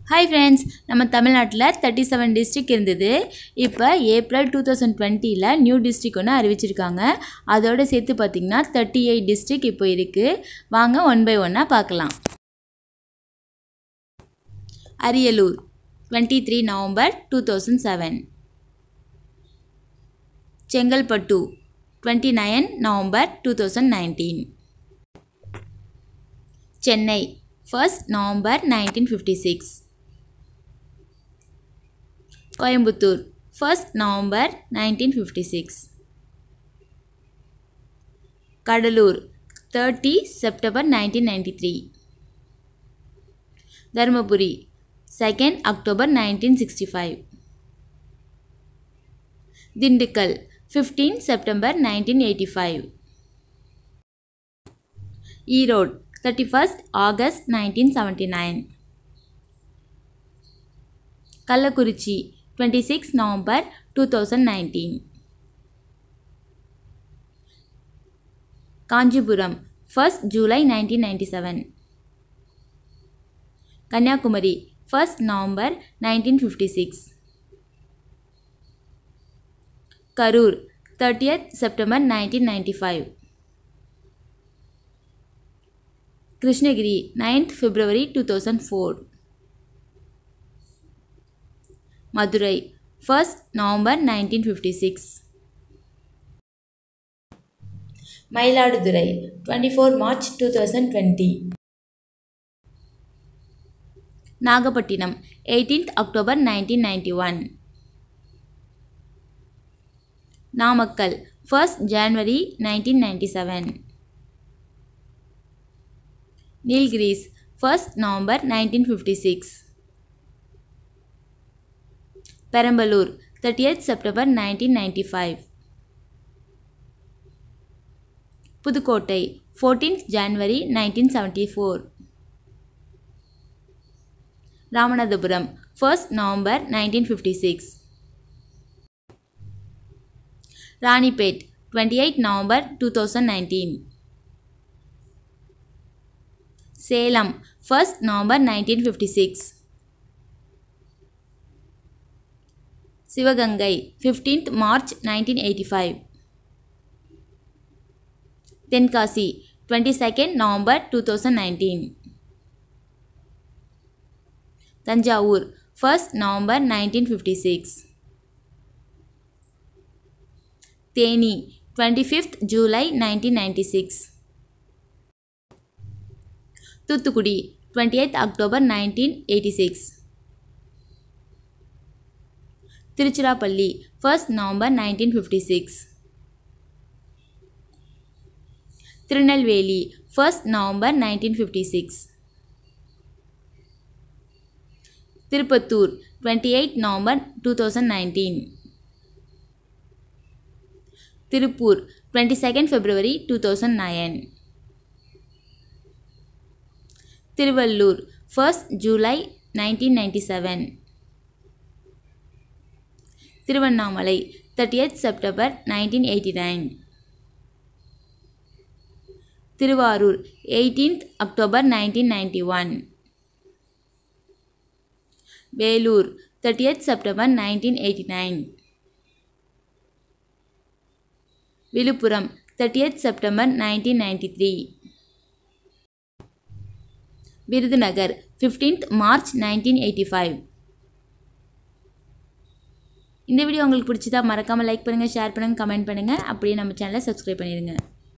hi friends நம்ம தமிழ்நாட்டில் thirty seven district இருந்தது இப்போ ஏப்ரல் டூ தௌசண்ட் டுவெண்ட்டியில் நியூ டிஸ்ட்ரிக் ஒன்று அறிவிச்சிருக்காங்க அதோடு சேர்த்து பார்த்திங்கன்னா தேர்ட்டி எயிட் டிஸ்ட்ரிக் இப்போ இருக்குது வாங்க ஒன் பை ஒன்னாக பார்க்கலாம் Ariyalur twenty three November two thousand seven Chengalpattu twenty nine November two thousand nineteen Chennai first November nineteen fifty six Coimbatore first November nineteen fifty six Cuddalore thirty September nineteen ninety three Dharmapuri second October nineteen sixty five Dindigul fifteen September nineteen eighty five Erode thirty first August nineteen seventy nine Kallakurichi twenty six November two thousand nineteen Kanchipuram first July nineteen ninety seven Kanyakumari first November nineteen fifty six Karur thirtieth September nineteen ninety five Krishnagiri ninth February two thousand four Madurai first November nineteen fifty six Mayiladuthurai twenty four March two thousand twenty Nagapattinam eighteenth October nineteen ninety one Namakkal first January nineteen ninety seven Nilgiris first November nineteen fifty six Perambalur thirtieth September nineteen ninety five Pudukkottai fourteenth January nineteen seventy four Ramanathapuram first November nineteen fifty six Ranipet twenty eight November two thousand nineteen Salem first November nineteen fifty six Sivaganga fifteenth March nineteen eighty five Tenkasi twenty second November two thousand nineteen Thanjavur first November nineteen fifty six Theni twenty fifth July nineteen ninety six Thoothukudi twenty eighth October nineteen eighty six Tiruchirappalli first November nineteen fifty six Tirunelveli first November nineteen fifty six Tirupathur twenty eight November two thousand nineteen Tiruppur twenty second February two thousand nine Tiruvallur first July nineteen ninety seven Tiruvannamalai thirtieth September nineteen eighty nine Tiruvarur eighteenth October nineteen ninety one Vellore thirtieth September nineteen eighty nine Villupuram thirtieth September nineteen ninety three Virudhunagar fifteenth March nineteen eighty five இந்த video உங்களுக்கு பிடிச்சதா மறக்காமல் like பண்ணுங்கள் share பண்ணுங்கள் comment பண்ணுங்கள் அப்படியே நம்ம சேனலை சப்ஸ்கிரைப் பண்ணிடுங்க